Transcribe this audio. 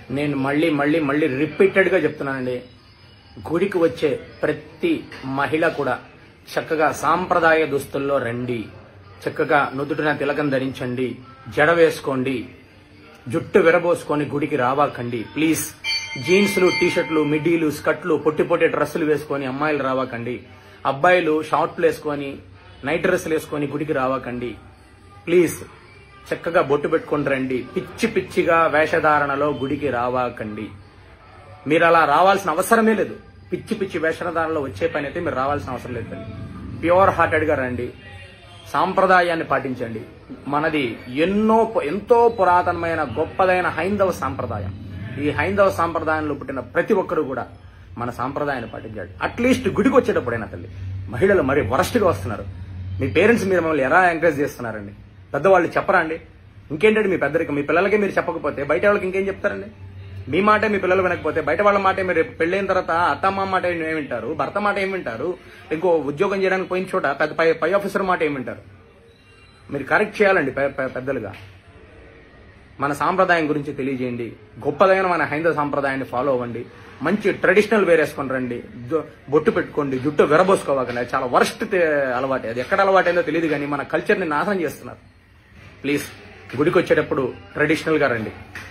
నేను మళ్ళీ మళ్ళీ మళ్ళీ రిపీటెడ్ గా చెప్తున్నానండి గుడికి వచ్చే ప్రతి మహిళ కూడా చక్కగా సాంప్రదాయ దుస్తుల్లో రండి చక్కగా నుదుటిన తిలకం ధరించండి జడ వేసుకోండి జుట్టు విరబోసుకొని గుడికి రావాకండి ప్లీజ్ జీన్స్లు టీషర్ట్లు మిడ్డీలు స్కర్ట్లు పొట్టి పొట్టి డ్రెస్సులు వేసుకొని అమ్మాయిలు రావాకండి అబ్బాయిలు షార్ట్లు వేసుకొని నైట్ డ్రెస్సులు వేసుకొని గుడికి రావాకండి ప్లీజ్ చక్కగా బొట్టు పెట్టుకొని రండి పిచ్చి పిచ్చిగా వేషధారణలో గుడికి రావాకండి మీరు అలా రావాల్సిన అవసరమే లేదు పిచ్చి పిచ్చి వేషధారణలో వచ్చే పని అయితే మీరు రావాల్సిన అవసరం లేదు తల్లి ప్యూర్ హార్టెడ్ గా రండి సాంప్రదాయాన్ని పాటించండి మనది ఎన్నో పు- ఎంతో పురాతనమైన గొప్పదైన హైందవ సాంప్రదాయం ఈ హైందవ సాంప్రదాయంలో పుట్టిన ప్రతి ఒక్కరు కూడా మన సాంప్రదాయాన్ని పాటించాలి అట్లీస్ట్ గుడికి వచ్చేటప్పుడైనా తల్లి మహిళలు మరి వరస్ట్గా వస్తున్నారు మీ పేరెంట్స్ మీరు మమ్మల్ని ఎలా ఎంకరేజ్ చేస్తున్నారండి పెద్దవాళ్ళు చెప్పరా అండి ఇంకేంటంటే మీ పెద్దరికి మీ పిల్లలకి మీరు చెప్పకపోతే బయట వాళ్ళకి ఇంకేం చెప్తారండి మీ మాటే మీ పిల్లలు వినకపోతే బయట వాళ్ళ మాటే మీరు రేపు పెళ్ళైన తర్వాత అత్తమ్మ మాట ఏం వింటారు భర్త మాట ఏం వింటారు ఇంకో ఉద్యోగం చేయడానికి పోయిన చోట పెద్ద పై పై ఆఫీసర్ మాట ఏం వింటారు మీరు కరెక్ట్ చేయాలండి పె- పె- పెద్దలుగా మన సాంప్రదాయం గురించి తెలియజేయండి గొప్పదైన మన హైందవ సాంప్రదాయాన్ని ఫాలో అవ్వండి మంచి ట్రెడిషనల్ వేర్ వేసుకొని రండి జు- బొట్టు పెట్టుకోండి జుట్టు విరబోసుకోవాకండి అది చాలా వరస్ట్ అలవాటు అది ఎక్కడ అలవాటైందో తెలియదు కానీ మన కల్చర్ని నాశనం చేస్తున్నారు ప్లీజ్ గుడికి వచ్చేటప్పుడు ట్రెడిషనల్ గా రండి